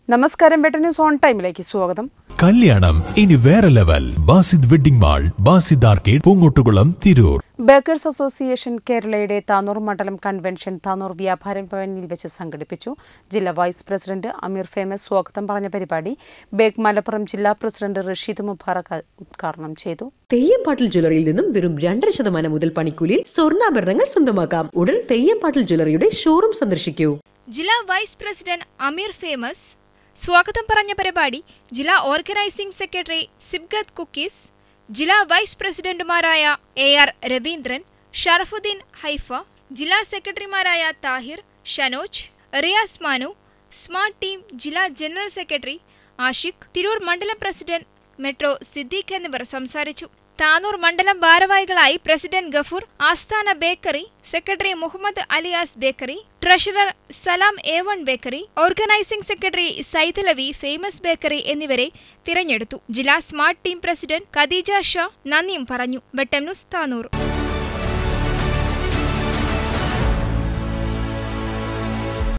നമസ്കാരം വെട്ട news on ടൈമിലേക്ക് സ്വാഗതം കല്യാണം ഇനി വേറെ level Basid wedding mall Basid arcade Poongottukulam Tirur bakers association കേരളയുടെ താനൂർ മണ്ഡലം കൺവെൻഷൻ താനൂർ വ്യാപാര ഭവനിൽ വെച്ച് സംഘടിപ്പിച്ചു ജില്ലാ വൈസ് പ്രസിഡന്റ് അമീർ ഫേമസ് സ്വാഗതം പറഞ്ഞ പരിപാടി ബേഗ് മലപ്പുറം ജില്ലാ പ്രസിഡന്റ് റഷീദ് മുബാറക് ഉദ്ഘാടനം ചെയ്തു തെയ്യംപാട്ടിൽ ജ്വല്ലറിയിൽ നിന്നും വെറും രണ്ടര ശതമാനം മുതൽ പണിക്കൂലിയിൽ സ്വർണ്ണാഭരണങ്ങൾ സ്വന്തമാക്കാം ഉടൻ തെയ്യംപാട്ടിൽ ജ്വല്ലറിയുടെ ഷോറൂം സന്ദർശിക്കൂ ജില്ലാ വൈസ് പ്രസിഡന്റ് അമീർ ഫേമസ് സ്വാഗതം പറഞ്ഞ പരിപാടി ജില്ലാ ഓർഗനൈസിംഗ് സെക്രട്ടറി സിബ്ഗത്ത് കുക്കീസ് ജില്ലാ വൈസ് പ്രസിഡന്റുമാരായ എ ആർ രവീന്ദ്രൻ ഷറഫുദ്ദീൻ ഹൈഫ ജില്ലാ സെക്രട്ടറിമാരായ താഹിർ ഷനോജ് റിയാസ് മാനു സ്മാർട്ട് ടീം ജില്ലാ ജനറൽ സെക്രട്ടറി ആഷിഖ് തിരൂർ മണ്ഡലം പ്രസിഡന്റ് മെട്രോ സിദ്ദീഖ് എന്നിവർ സംസാരിച്ചു താനൂർ മണ്ഡലം ഭാരവാഹികളായി president Gafoor Asthana bakery secretary Muhammad Aliyas bakery treasurer Salam A one bakery organising secretary Saidalavi famous bakery എന്നിവരെ തിരഞ്ഞെടുത്തു ജില്ലാ smart team president Khadeeja Sha നന്ദിയും പറഞ്ഞു വെട്ടം ന്യൂസ് താനൂർ